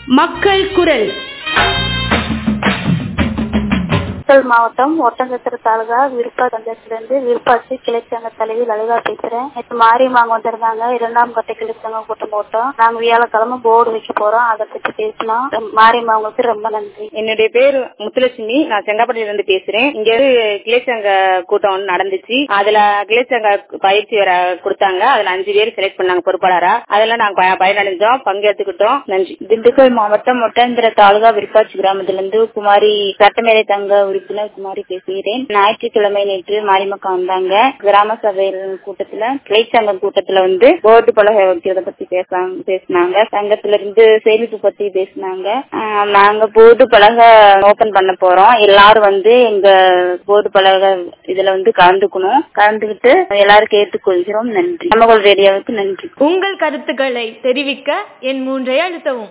மக்கள் குரல் நாமக்கல் மாவட்டம் ஒட்டஞ்சத்திர தாலுகா விருப்பா பஞ்சாயத்திலிருந்து விருப்பாச்சி கிளைச்சங்க தலைவி லலிதா பேசுறேன் நேற்று மாரியம்மாங்க வந்திருந்தாங்க இரண்டாம் கட்ட கிளைச்சங்க கூட்டம் போட்டோம் நாங்க வியாழக்கிழமை போர்டு வைக்க போறோம் அதை பத்தி பேசணும் மாரியம்மா உங்களுக்கு ரொம்ப நன்றி என்னுடைய பேர் முத்துலட்சுமி நான் செங்காப்பட்டியில இருந்து பேசுறேன் இங்க இருந்து கிளைச்சங்க கூட்டம் ஒன்று நடந்துச்சு அதுல கிளைச்சங்க பயிற்சி வர கொடுத்தாங்க அதுல அஞ்சு பேர் செலக்ட் பண்ணாங்க பொறுப்பாளரா அதெல்லாம் நாங்க ப- பயனடைஞ்சோம் பங்கேற்றுக்கிட்டோம் நன்றி திண்டுக்கல் மாவட்டம் ஒட்டந்திர தாலுகா விருப்பாச்சி கிராமத்திலிருந்து குமாரி சட்டமேலை தங்க உறுப்பினர் குமாரி பேசுகிறேன் ஞாயிற்றுக்கிழமை நேற்று மாரிமக்கா வந்தாங்க கிராம சபையில் கூட்டத்துல கிளைச்சங்க கூட்டத்துல வந்து போர்டு பலகை வைக்கிறத பத்தி பேசாங்க பேசினாங்க சங்கத்துல இருந்து சேமிப்பு பத்தி பேசினாங்க ஆஹ் நாங்க போர்டு பலகை ஓபன் பண்ண போறோம் எல்லாரும் வந்து எங்க போர்டு பலகை இதுல வந்து கலந்துக்கணும் கலந்துகிட்டு எல்லாரும் கேட்டுக்கொள்கிறோம் நன்றி நமகோல் ரேடியோவுக்கு நன்றி உங்கள் கருத்துக்களை தெரிவிக்க என் மூன்றை அழுத்தவும்